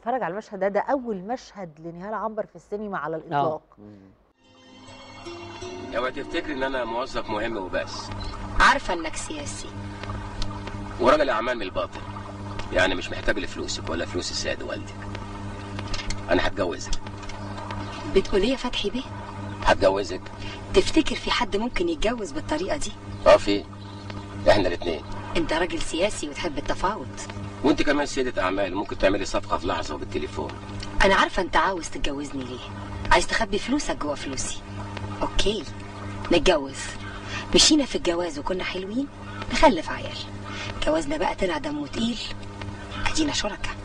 بتفرج على المشهد ده ده اول مشهد لنهال عنبر في السينما على الاطلاق اوعى تفتكري ان انا موظف مهم وبس عارفة انك سياسي وراجل اعمال من الباطن يعني مش محتاج لفلوسك ولا فلوس السيد والدك انا هتجوزك بتقول ايه يا فتحي بيه هتجوزك تفتكر في حد ممكن يتجوز بالطريقة دي اه في احنا الاثنين انت راجل سياسي وتحب التفاوض وانت كمان سيدة اعمال ممكن تعملي صفقة في لحظة وبالتليفون انا عارفة انت عاوز تتجوزني ليه عايز تخبي فلوسك جوا فلوسي اوكي نتجوز مشينا في الجواز وكنا حلوين نخلف عيال جوازنا بقى طلع دمه تقيل ادينا شركاء